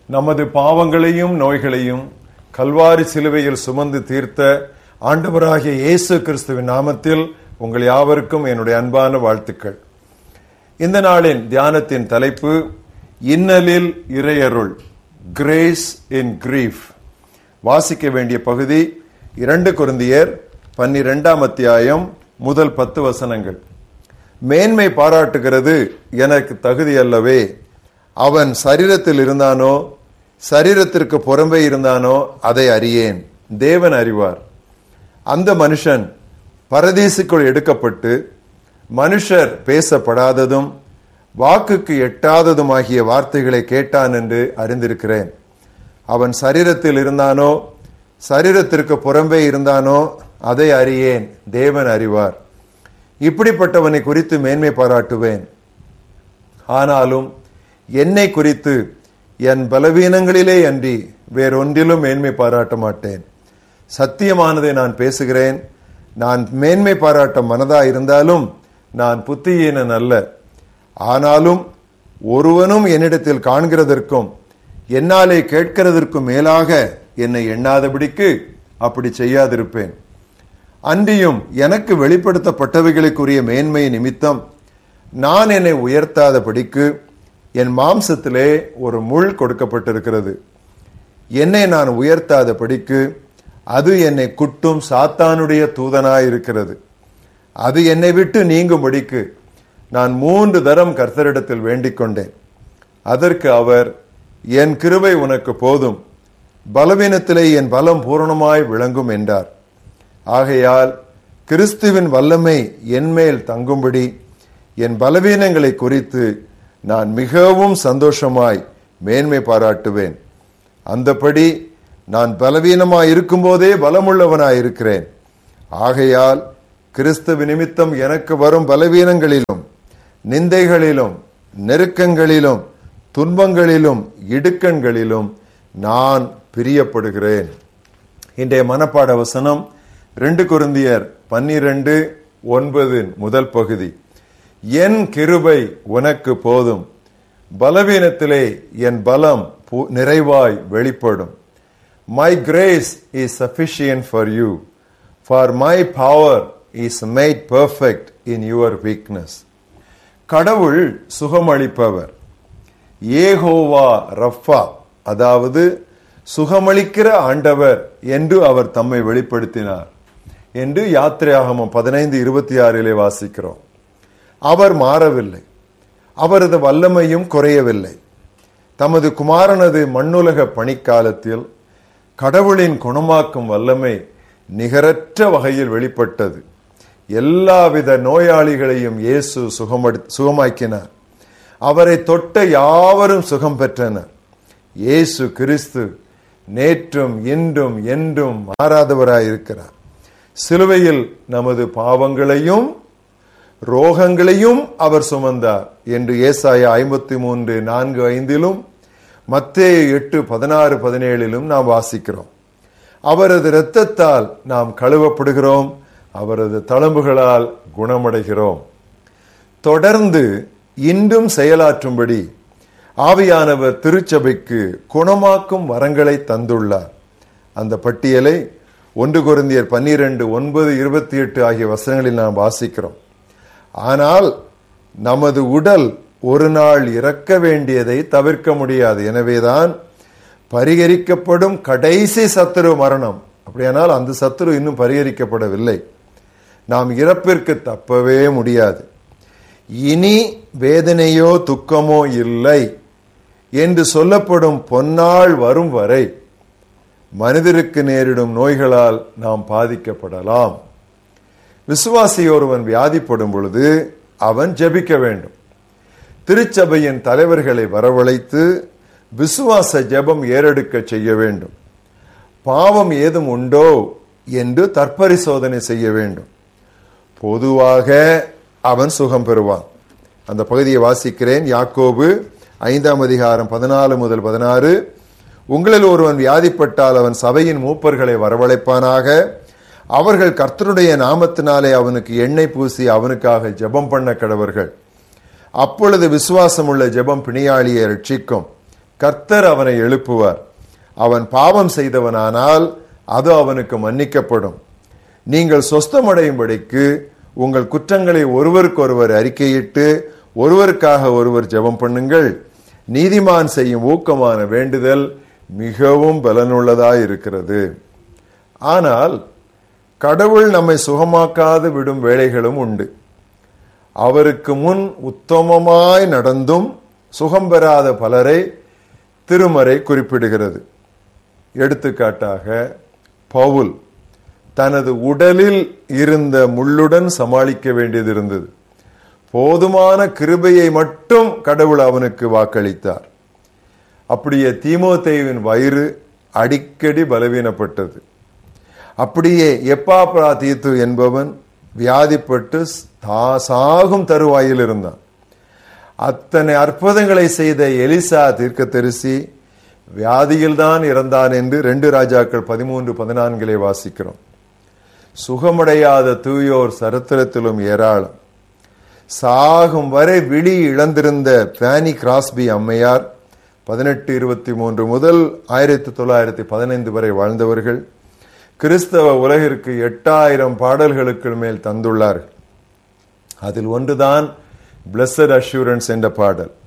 நமது பாவங்களையும் நோய்களையும் கல்வாரி சிலுவையில் சுமந்து தீர்த்த ஆண்டவராகிய இயேசு கிறிஸ்துவின் நாமத்தில் உங்கள் யாவருக்கும் என்னுடைய அன்பான வாழ்த்துக்கள் இந்த நாளின் தியானத்தின் தலைப்பு இன்னலில் இறையருள் கிரேஸ் இன் கிரீஃப் வாசிக்க வேண்டிய பகுதி இரண்டு குருந்தியர் பன்னிரெண்டாம் அத்தியாயம் முதல் பத்து வசனங்கள் மேன்மை பாராட்டுகிறது எனக்கு தகுதி அல்லவே அவன் சரீரத்தில் இருந்தானோ சரீரத்திற்கு புறம்பே இருந்தானோ அதை அறியேன் தேவன் அறிவார் அந்த மனுஷன் பரதீசுக்குள் எடுக்கப்பட்டு மனுஷர் பேசப்படாததும் வாக்குக்கு எட்டாததுமாகிய வார்த்தைகளை கேட்டான் என்று அறிந்திருக்கிறேன் அவன் சரீரத்தில் இருந்தானோ சரீரத்திற்கு புறம்பே இருந்தானோ அதை அறியேன் தேவன் அறிவார் இப்படிப்பட்டவனை குறித்து மேன்மை பாராட்டுவேன் ஆனாலும் என்னை குறித்து என் பலவீனங்களிலே அன்றி வேறொன்றிலும் மேன்மை பாராட்ட மாட்டேன் சத்தியமானதை நான் பேசுகிறேன் நான் மேன்மை பாராட்ட மனதா இருந்தாலும் நான் புத்தியீனன் அல்ல ஆனாலும் ஒருவனும் என்னிடத்தில் காண்கிறதற்கும் என்னாலே கேட்கிறதற்கும் மேலாக என்னை எண்ணாதபடிக்கு அப்படி செய்யாதிருப்பேன் அன்றியும் எனக்கு வெளிப்படுத்தப்பட்டவைகளுக்குரிய மேன்மை நிமித்தம் நான் என்னை உயர்த்தாதபடிக்கு என் மாம்சத்திலே ஒரு முள் கொடுக்கப்பட்டிருக்கிறது என்னை நான் உயர்த்தாதபடிக்கு அது என்னை குட்டும் சாத்தானுடைய தூதனாயிருக்கிறது அது என்னை விட்டு நீங்கும்படிக்கு நான் மூன்று தரம் கர்த்தரிடத்தில் வேண்டிக் கொண்டேன் அதற்கு அவர் என் கிருபை உனக்கு போதும் பலவீனத்திலே என் பலம் பூரணமாய் விளங்கும் என்றார் ஆகையால் கிறிஸ்துவின் வல்லமை என்மேல் தங்கும்படி என் பலவீனங்களை குறித்து நான் மிகவும் சந்தோஷமாய் மேன்மை பாராட்டுவேன் அந்தபடி நான் பலவீனமாய் இருக்கும்போதே பலமுள்ளவனாய் இருக்கிறேன் ஆகையால் கிறிஸ்துவ நிமித்தம் எனக்கு வரும் பலவீனங்களிலும் நிந்தைகளிலும் நெருக்கங்களிலும் துன்பங்களிலும் இடுக்கண்களிலும் நான் பிரியப்படுகிறேன் இன்றைய மனப்பாட வசனம் ரெண்டு குருந்தியர் பன்னிரண்டு ஒன்பது முதல் பகுதி என் கிருபை உனக்கு போதும் பலவீனத்திலே என் பலம் நிறைவாய் வெளிப்படும் my grace is sufficient for you for my power is made perfect in your weakness கடவுள் சுகமளிப்பவர் ஏகோவா ரஃபா அதாவது சுகமளிக்கிற ஆண்டவர் என்று அவர் தம்மை வெளிப்படுத்தினார் என்று யாத்திரையாகமம் பதினைந்து இருபத்தி ஆறிலே வாசிக்கிறோம் அவர் மாறவில்லை அவரது வல்லமையும் குறையவில்லை தமது குமாரனது மண்ணுலக பணிக்காலத்தில் கடவுளின் குணமாக்கும் வல்லமை நிகரற்ற வகையில் வெளிப்பட்டது எல்லாவித நோயாளிகளையும் இயேசு சுகமடு சுகமாக்கினார் அவரை தொட்ட யாவரும் சுகம் பெற்றனர் இயேசு கிறிஸ்து நேற்றும் இன்றும் என்றும் மாறாதவராயிருக்கிறார் சிலுவையில் நமது பாவங்களையும் ரோகங்களையும் அவர் சுமந்தார் என்று ஏசாய ஐம்பத்தி மூன்று நான்கு ஐந்திலும் மத்தேய எட்டு பதினாறு பதினேழிலும் நாம் வாசிக்கிறோம் அவரது இரத்தத்தால் நாம் கழுவப்படுகிறோம் அவரது தளம்புகளால் குணமடைகிறோம் தொடர்ந்து இன்றும் செயலாற்றும்படி ஆவியானவர் திருச்சபைக்கு குணமாக்கும் வரங்களை தந்துள்ளார் அந்த பட்டியலை ஒன்று குருந்தியர் பன்னிரண்டு ஒன்பது இருபத்தி எட்டு ஆகிய வசனங்களில் நாம் வாசிக்கிறோம் ஆனால் நமது உடல் ஒரு நாள் இறக்க வேண்டியதை தவிர்க்க முடியாது எனவேதான் பரிகரிக்கப்படும் கடைசி சத்துரு மரணம் அப்படியானால் அந்த சத்துரு இன்னும் பரிகரிக்கப்படவில்லை நாம் இறப்பிற்கு தப்பவே முடியாது இனி வேதனையோ துக்கமோ இல்லை என்று சொல்லப்படும் பொன்னாள் வரும் வரை மனிதருக்கு நேரிடும் நோய்களால் நாம் பாதிக்கப்படலாம் விசுவாசி ஒருவன் வியாதிப்படும் பொழுது அவன் ஜெபிக்க வேண்டும் திருச்சபையின் தலைவர்களை வரவழைத்து விசுவாச ஜெபம் ஏறெடுக்க செய்ய வேண்டும் பாவம் ஏதும் உண்டோ என்று தற்பரிசோதனை செய்ய வேண்டும் பொதுவாக அவன் சுகம் பெறுவான் அந்த பகுதியை வாசிக்கிறேன் யாக்கோபு ஐந்தாம் அதிகாரம் பதினாலு முதல் பதினாறு உங்களில் ஒருவன் வியாதிப்பட்டால் அவன் சபையின் மூப்பர்களை வரவழைப்பானாக அவர்கள் கர்த்தருடைய நாமத்தினாலே அவனுக்கு எண்ணெய் பூசி அவனுக்காக ஜெபம் பண்ண கடவர்கள் அப்பொழுது விசுவாசமுள்ள ஜெபம் பிணியாளியை ரட்சிக்கும் கர்த்தர் அவனை எழுப்புவார் அவன் பாவம் செய்தவனானால் அது அவனுக்கு மன்னிக்கப்படும் நீங்கள் சொஸ்தமடையும்படிக்கு உங்கள் குற்றங்களை ஒருவருக்கொருவர் அறிக்கையிட்டு ஒருவருக்காக ஒருவர் ஜெபம் பண்ணுங்கள் நீதிமான் செய்யும் ஊக்கமான வேண்டுதல் மிகவும் பலனுள்ளதாய் இருக்கிறது ஆனால் கடவுள் நம்மை சுகமாக்காது விடும் வேளைகளும் உண்டு அவருக்கு முன் உத்தமமாய் நடந்தும் சுகம் பெறாத பலரை திருமறை குறிப்பிடுகிறது எடுத்துக்காட்டாக பவுல் தனது உடலில் இருந்த முள்ளுடன் சமாளிக்க வேண்டியது இருந்தது போதுமான கிருபையை மட்டும் கடவுள் அவனுக்கு வாக்களித்தார் அப்படியே தீமோத்தேவின் வயிறு அடிக்கடி பலவீனப்பட்டது அப்படியே எப்பாப்ரா தீத்து என்பவன் வியாதிப்பட்டு தா- சாகும் தருவாயில் இருந்தான் அத்தனை அற்புதங்களை செய்த எலிசா தீர்க்கதரிசி வியாதியில்தான் இறந்தான் என்று ரெண்டு ராஜாக்கள் பதிமூன்று பதினான்கிலே வாசிக்கிறோம் சுகமடையாத தூயோர் சரித்திரத்திலும் ஏராளம் சாகும் வரை விழி இழந்திருந்த பேனி கிராஸ்பி அம்மையார் பதினெட்டு இருபத்தி மூன்று முதல் ஆயிரத்தி தொள்ளாயிரத்தி பதினைந்து வரை வாழ்ந்தவர்கள் கிறிஸ்தவ உலகிற்கு எட்டாயிரம் பாடல்களுக்கு மேல் தந்துள்ளார்கள் அதில் ஒன்றுதான் பிளஸட் அஷூரன்ஸ் என்ற பாடல்